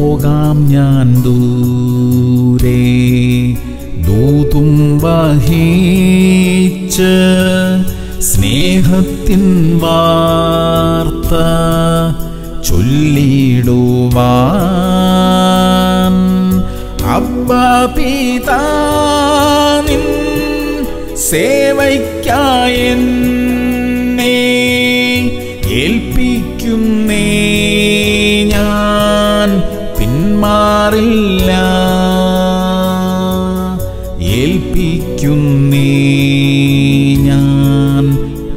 പോകാം ഞാൻ ദൂരെ ദൂതും വഹിച്ച് സ്നേഹത്തിൻ വാർത്ത ചൊല്ലിടുവാൻ അബ്ബ പിതാനിൻ സേവയ്ക്കായെന്നെ ഏൽപ്പിക്കുന്നേ ഞാൻ പിന്മാറില്ല ഏൽപ്പിക്കുന്നേ ഞാൻ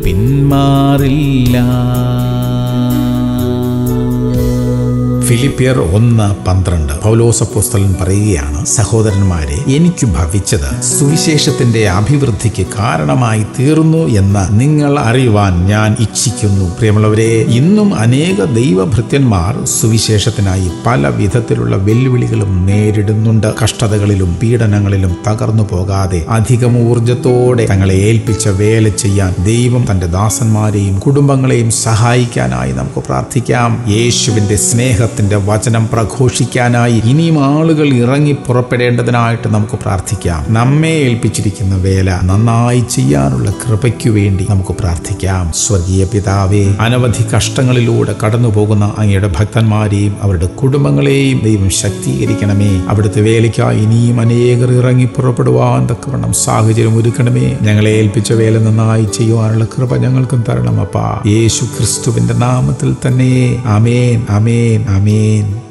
പിന്മാറില്ല ഫിലിപ്പിയർ ഒന്ന് പന്ത്രണ്ട് പൗലോസപ്പോസ്തലൻ പറയുകയാണ് സഹോദരന്മാരെ എനിക്ക് ഭവിച്ചത് സുവിശേഷത്തിന്റെ അഭിവൃദ്ധിക്ക് കാരണമായി തീർന്നു എന്ന് നിങ്ങൾ അറിയുവാൻ ഞാൻ ഇച്ഛിക്കുന്നു പ്രിയമുള്ളവരെ ഇന്നും അനേക ദൈവഭൃത്യന്മാർ സുവിശേഷത്തിനായി പല വിധത്തിലുള്ള വെല്ലുവിളികളും നേരിടുന്നുണ്ട് കഷ്ടതകളിലും പീഡനങ്ങളിലും തകർന്നു പോകാതെ അധികം ഊർജത്തോടെ തങ്ങളെ ഏൽപ്പിച്ച വേല ചെയ്യാൻ ദൈവം തന്റെ ദാസന്മാരെയും കുടുംബങ്ങളെയും സഹായിക്കാനായി നമുക്ക് പ്രാർത്ഥിക്കാം യേശുവിന്റെ സ്നേഹത്തിന്റെ വചനം പ്രഘോഷിക്കാനായി ഇനിയും ആളുകൾ ഇറങ്ങി പുറപ്പെടേണ്ടതിനായിട്ട് നമുക്ക് പ്രാർത്ഥിക്കാം നമ്മെ ഏൽപ്പിച്ചിരിക്കുന്ന വേല നന്നായി ചെയ്യാനുള്ള കൃപയ്ക്കു വേണ്ടി നമുക്ക് പ്രാർത്ഥിക്കാം സ്വർഗീയ പിതാവേ അനവധി കഷ്ടങ്ങളിലൂടെ കടന്നു പോകുന്ന അങ്ങയുടെ ഭക്തന്മാരെയും അവരുടെ കുടുംബങ്ങളെയും ദൈവം ശക്തീകരിക്കണമേ അവിടുത്തെ വേലയ്ക്കായി ഇനിയും അനേകർ ഇറങ്ങി പുറപ്പെടുവാൻ തക്കവണ്ണം സാഹചര്യം ഒരുക്കണമേ ഞങ്ങളെ ഏൽപ്പിച്ച വേല നന്നായി ചെയ്യുവാനുള്ള കൃപ ഞങ്ങൾക്കും തരണം അപ്പാ യേശു ക്രിസ്തുവിന്റെ നാമത്തിൽ തന്നെ അമേൻ അമേൻ അമേൻ